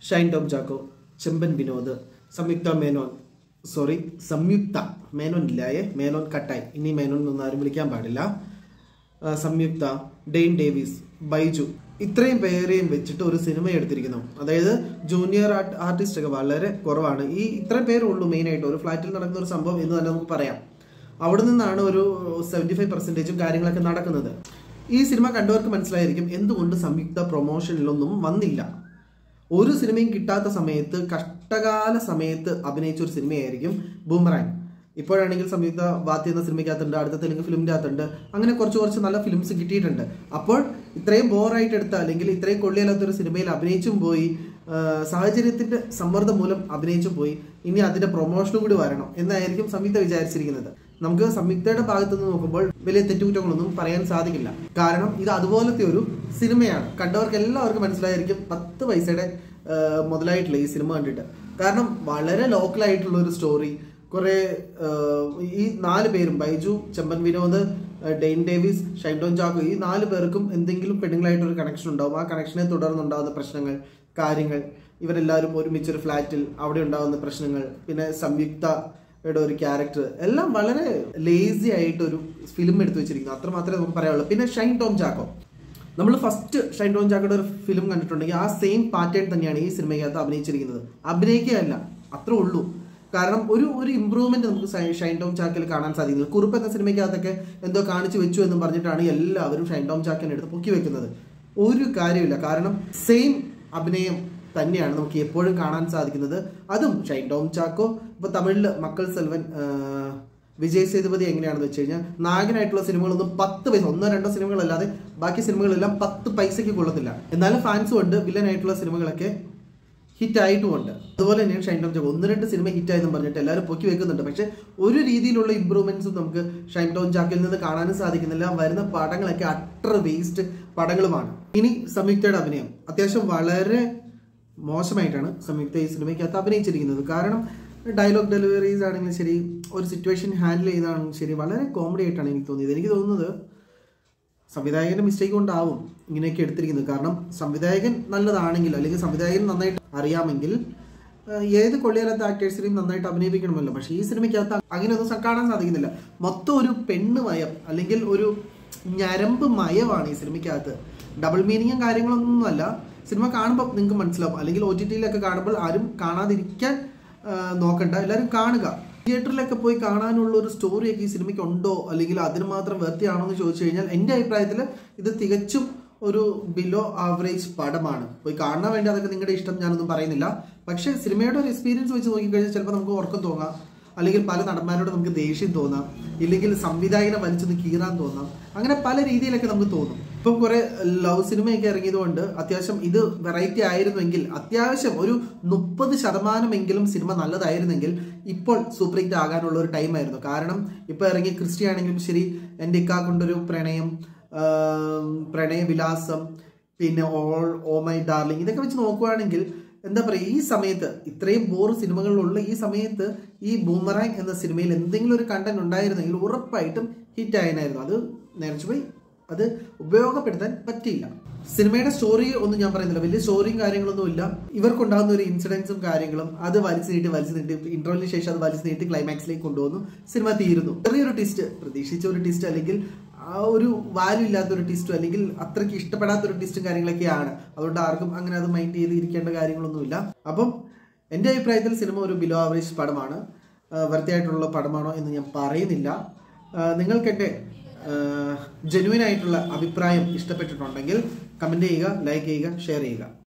Shine Tom Chacko Chemban Vinod Samyuktha Menon sorry സംയുക്ത മേനോൻ ഇല്ലായേ മേനോൻ കട്ടായി ഇനി മേനോൻ എന്നൊന്നും ആരും വിളിക്കാൻ പാടില്ല ആ, സംയുക്ത ഡെയിൻ ഡേവിസ് ബൈജു ഇത്രയും പേരെയും വെച്ചിട്ട് ഒരു സിനിമ എടുത്തിരിക്കുന്നു അതായത് ജൂനിയർ ആർട്ട് ആർട്ടിസ്റ്റ് ഒക്കെ വളരെ കുറവാണ് ഈ ഇത്രയും പേരേ ഉള്ളൂ മെയിൻ ആയിട്ട് ഒരു ഫ്ലാറ്റിൽ നടക്കുന്ന ഒരു സംഭവം എന്ന് തന്നെ നമുക്ക് പറയാം അവിടെ നിന്നാണ് ഒരു സെവൻറ്റി ഫൈവ് പെർസെൻറ്റേജും കാര്യങ്ങളൊക്കെ നടക്കുന്നത് ഈ സിനിമ കണ്ടവർക്ക് മനസ്സിലായിരിക്കും എന്തുകൊണ്ട് സംയുക്ത പ്രൊമോഷനിലൊന്നും വന്നില്ല ഒരു സിനിമയും കിട്ടാത്ത സമയത്ത് കഷ്ടകാല സമയത്ത് അഭിനയിച്ച ഒരു സിനിമയായിരിക്കും ബൂമറാങ് ഇപ്പോഴാണെങ്കിൽ സംയുക്ത വാത്തി എന്ന സിനിമയ്ക്കകത്തുണ്ട് അടുത്ത തെലുങ്ക് ഫിലിമിൻ്റെ അകത്തുണ്ട് അങ്ങനെ കുറച്ച് കുറച്ച് നല്ല ഫിലിംസ് കിട്ടിയിട്ടുണ്ട് അപ്പോൾ ഇത്രയും ബോറായിട്ട് എടുത്ത അല്ലെങ്കിൽ ഇത്രയും കൊള്ളിയല്ലാത്ത ഒരു സിനിമയിൽ അഭിനയിച്ചും പോയി ആ, സാഹചര്യത്തിന്റെ സമ്മർദ്ദം മൂലം അഭിനയിച്ചും പോയി ഇനി അതിന്റെ പ്രൊമോഷനും കൂടി വരണം എന്നായിരിക്കും സംയുക്ത വിചാരിച്ചിരിക്കുന്നത് നമുക്ക് സംയുക്തയുടെ ഭാഗത്ത് നിന്ന് നോക്കുമ്പോൾ വലിയ തെറ്റുകുറ്റങ്ങളൊന്നും പറയാൻ സാധിക്കില്ല കാരണം ഇത് അതുപോലത്തെ ഒരു സിനിമയാണ് കണ്ടവർക്ക് എല്ലാവർക്കും മനസ്സിലായിരിക്കും പത്ത് പൈസയുടെ ആ, മുതലായിട്ടില്ല ഈ സിനിമ കണ്ടിട്ട് കാരണം വളരെ ലോക്കലായിട്ടുള്ള ഒരു സ്റ്റോറി കുറെ ഈ നാല് പേരും ബൈജു ചെമ്പൻ വിനോദ് ആ, ഡെയിൻ ഡേവിസ് ഷൈൻ ടോൺ ചാക്കോ ഈ നാല് പേർക്കും എന്തെങ്കിലും പെണ്ണുങ്ങളായിട്ട് ഒരു കണക്ഷൻ ഉണ്ടാവും ആ കണക്ഷനെ തുടർന്നുണ്ടാകുന്ന പ്രശ്നങ്ങൾ കാര്യങ്ങൾ ഇവരെല്ലാവരും ഒരുമിച്ച് ഒരു ഫ്ലാറ്റിൽ അവിടെ ഉണ്ടാകുന്ന പ്രശ്നങ്ങൾ പിന്നെ സംയുക്തയുടെ ഒരു ക്യാരക്ടർ എല്ലാം വളരെ ലേസി ആയിട്ട് ഒരു ഫിലിം എടുത്തു വെച്ചിരിക്കുന്നു അത്ര മാത്രമേ നമുക്ക് പറയാനുള്ളൂ പിന്നെ ഷൈൻ ടോം ചാക്കോ നമ്മൾ ഫസ്റ്റ് ഷൈൻ ടോം ചാക്കോയുടെ ഒരു ഫിലിം കണ്ടിട്ടുണ്ടെങ്കിൽ ആ സെയിം പാറ്റേൺ തന്നെയാണ് ഈ സിനിമയ്ക്കകത്ത് അഭിനയിച്ചിരിക്കുന്നത് അഭിനയിക്കുകയല്ല അത്രേ ഉള്ളൂ കാരണം ഒരു ഒരു ഇമ്പ്രൂവ്മെന്റ് നമുക്ക് ഷൈ- ഷൈൻ ടോം ചാക്കിൽ കാണാൻ സാധിക്കുന്നത് കുറുപ്പ് എന്ന സിനിമയ്ക്കകത്തൊക്കെ എന്തോ കാണിച്ചു വെച്ചു എന്ന് പറഞ്ഞിട്ടാണ് എല്ലാവരും ഷൈൻ ടോം ചാക്കിനെ എടുത്ത് പൊക്കി വെക്കുന്നത് ഒരു കാര്യമില്ല കാരണം സെയിം അഭിനയം തന്നെയാണ് നമുക്ക് എപ്പോഴും കാണാൻ സാധിക്കുന്നത് അതും ഷൈൻ ടോം ചാക്കോ ഇപ്പൊ തമിഴില് മക്കൾ സെൽവൻ ആ, വിജയ് സേതുപതി എങ്ങനെയാണെന്ന് വെച്ച് കഴിഞ്ഞാൽ നായകനായിട്ടുള്ള സിനിമകളൊന്നും പത്ത് പൈസ ഒന്നോ രണ്ടോ സിനിമകളല്ലാതെ ബാക്കി സിനിമകളെല്ലാം പത്ത് പൈസയ്ക്ക് കൊള്ളത്തില്ല എന്നാലും ഫാൻസും ഉണ്ട് വില്ലനായിട്ടുള്ള സിനിമകളൊക്കെ ഹിറ്റ് ആയിട്ടുമുണ്ട് അതുപോലെ തന്നെയാണ് ഷൈൻ ടോം ചാക്കോ ഒന്ന് രണ്ട് സിനിമ ഹിറ്റ് ആയെന്ന് പറഞ്ഞിട്ട് എല്ലാവരും പൊക്കി വെക്കുന്നുണ്ട് പക്ഷെ ഒരു രീതിയിലുള്ള ഇമ്പ്രൂവ്മെന്റ്സും നമുക്ക് ഷൈൻ ടോം ചാക്കിൽ നിന്ന് കാണാനും സാധിക്കുന്നില്ല വരുന്ന പടങ്ങളൊക്കെ അട്ടർ വേസ്റ്റ് പടങ്ങളുമാണ് ഇനി സംയുക്തയുടെ അഭിനയം അത്യാവശ്യം വളരെ മോശമായിട്ടാണ് സംയുക്ത ഈ സിനിമയ്ക്കകത്ത് അഭിനയിച്ചിരിക്കുന്നത് കാരണം ഡയലോഗ് ഡെലിവറീസ് ആണെങ്കിലും ശരി ഒരു സിറ്റുവേഷൻ ഹാൻഡിൽ ചെയ്താണെങ്കിലും ശരി വളരെ കോമഡി ആയിട്ടാണ് എനിക്ക് തോന്നിയത് എനിക്ക് തോന്നുന്നത് സംവിധായകന്റെ മിസ്റ്റേക്ക് കൊണ്ടാവും ഇങ്ങനെയൊക്കെ എടുത്തിരിക്കുന്നത് കാരണം സംവിധായകൻ നല്ലതാണെങ്കിൽ അല്ലെങ്കിൽ സംവിധായകൻ നന്നായിട്ട് അറിയാമെങ്കിൽ ഏഹ്, ഏത് കൊള്ളിയാലത്തെ ആക്ടേഴ്സിനെയും നന്നായിട്ട് അഭിനയിപ്പിക്കണമല്ലോ പക്ഷേ ഈ സിനിമയ്ക്കകത്ത് അങ്ങനെയൊന്നും സ- കാണാൻ സാധിക്കുന്നില്ല മൊത്തം ഒരു പെണ്ണ് മയം അല്ലെങ്കിൽ ഒരു ഞരമ്പ് മയമാണ് ഈ സിനിമയ്ക്കകത്ത് ഡബിൾ മീനിങ്ങും കാര്യങ്ങളൊന്നും അല്ല സിനിമ കാണുമ്പോൾ നിങ്ങൾക്ക് മനസ്സിലാവും അല്ലെങ്കിൽ ഒ ടി ടിയിലൊക്കെ കാണുമ്പോൾ ആരും കാണാതിരിക്കാൻ ആ, നോക്കണ്ട എല്ലാവരും കാണുക തിയേറ്ററിലൊക്കെ പോയി കാണാനുള്ള ഒരു സ്റ്റോറിയൊക്കെ ഈ സിനിമയ്ക്ക് ഉണ്ടോ അല്ലെങ്കിൽ അതിന് മാത്രം വ്യക്തിയാണോ എന്ന് ചോദിച്ചു കഴിഞ്ഞാൽ എൻ്റെ അഭിപ്രായത്തിൽ ഇത് തികച്ചും ഒരു ബിലോ ആവറേജ് പടമാണ് പോയി കാണാൻ വേണ്ടി അതൊക്കെ നിങ്ങളുടെ ഇഷ്ടം ഞാനൊന്നും പറയുന്നില്ല പക്ഷേ സിനിമയുടെ ഒരു എക്സ്പീരിയൻസ് വെച്ച് നോക്കിക്കഴിഞ്ഞാൽ ചിലപ്പോൾ നമുക്ക് ഉറക്കം തോന്നാം അല്ലെങ്കിൽ പല നടന്മാരോട് നമുക്ക് ദേഷ്യം തോന്നാം ഇല്ലെങ്കിൽ സംവിധായകനെ വലിച്ചൊന്ന് കീറാൻ തോന്നാം അങ്ങനെ പല രീതിയിലൊക്കെ നമുക്ക് തോന്നും ഇപ്പം കുറെ ലവ് സിനിമയൊക്കെ ഇറങ്ങിയതുകൊണ്ട് അത്യാവശ്യം ഇത് വെറൈറ്റി ആയിരുന്നെങ്കിൽ അത്യാവശ്യം ഒരു മുപ്പത് ശതമാനമെങ്കിലും സിനിമ നല്ലതായിരുന്നെങ്കിൽ ഇപ്പോൾ സൂപ്പർ ഹിറ്റ് ആകാനുള്ള ഒരു ടൈമായിരുന്നു കാരണം ഇപ്പോൾ ഇറങ്ങിയ ക്രിസ്റ്റി ആണെങ്കിലും ശരി എൻ്റെ ഇക്കാ കൊണ്ടൊരു പ്രണയം ആം, പ്രണയവിലാസം പിന്നെ ഓൾ ഓ മൈ ഡാർലിംഗ് ഇതൊക്കെ വെച്ച് നോക്കുവാണെങ്കിൽ എന്താ പറയുക ഈ സമയത്ത് ഇത്രയും ബോർ സിനിമകളിലുള്ള ഈ സമയത്ത് ഈ ബൂമറാങ് എന്ന സിനിമയിൽ എന്തെങ്കിലും ഒരു കണ്ടന്റ് ഉണ്ടായിരുന്നെങ്കിൽ ഉറപ്പായിട്ടും ഹിറ്റ് ആയനായിരുന്നു അത് നേരച്ചു പോയി അത് ഉപയോഗപ്പെടുത്താൻ പറ്റിയില്ല സിനിമയുടെ സ്റ്റോറി ഒന്നും ഞാൻ പറയുന്നില്ല വലിയ സ്റ്റോറിയും കാര്യങ്ങളൊന്നും ഇല്ല ഇവർക്കുണ്ടാകുന്ന ഒരു ഇൻസിഡൻസും കാര്യങ്ങളും അത് വലിച്ചു നീട്ടി വലിച്ചു നീട്ടി ഇന്റർവെല്ലിന് ശേഷം അത് വലിച്ചു നീട്ടി ക്ലൈമാക്സിലേക്ക് കൊണ്ടുവന്നു സിനിമ തീരുന്നു ചെറിയൊരു ട്വിസ്റ്റ് പ്രതീക്ഷിച്ച ഒരു ട്വിസ്റ്റ് അല്ലെങ്കിൽ ആ ഒരു വാല്യൂ ഇല്ലാത്ത ഒരു ട്വിസ്റ്റും അല്ലെങ്കിൽ അത്രയ്ക്ക് ഇഷ്ടപ്പെടാത്ത ഒരു ട്വിസ്റ്റും കാര്യങ്ങളൊക്കെയാണ് അതുകൊണ്ട് ആർക്കും അങ്ങനെ അത് മൈൻഡ് ചെയ്ത് ഇരിക്കേണ്ട കാര്യങ്ങളൊന്നുമില്ല അപ്പം എൻ്റെ അഭിപ്രായത്തിൽ സിനിമ ഒരു ബിലോ ആവറേജ് പടമാണ് വെറുതെ ആയിട്ടുള്ള പടമാണോ എന്ന് ഞാൻ പറയുന്നില്ല ആ, നിങ്ങൾക്ക് എൻ്റെ ജെന്യൂൻ ആയിട്ടുള്ള അഭിപ്രായം ഇഷ്ടപ്പെട്ടിട്ടുണ്ടെങ്കിൽ കമൻറ്റ് ചെയ്യുക ലൈക്ക് ചെയ്യുക ഷെയർ ചെയ്യുക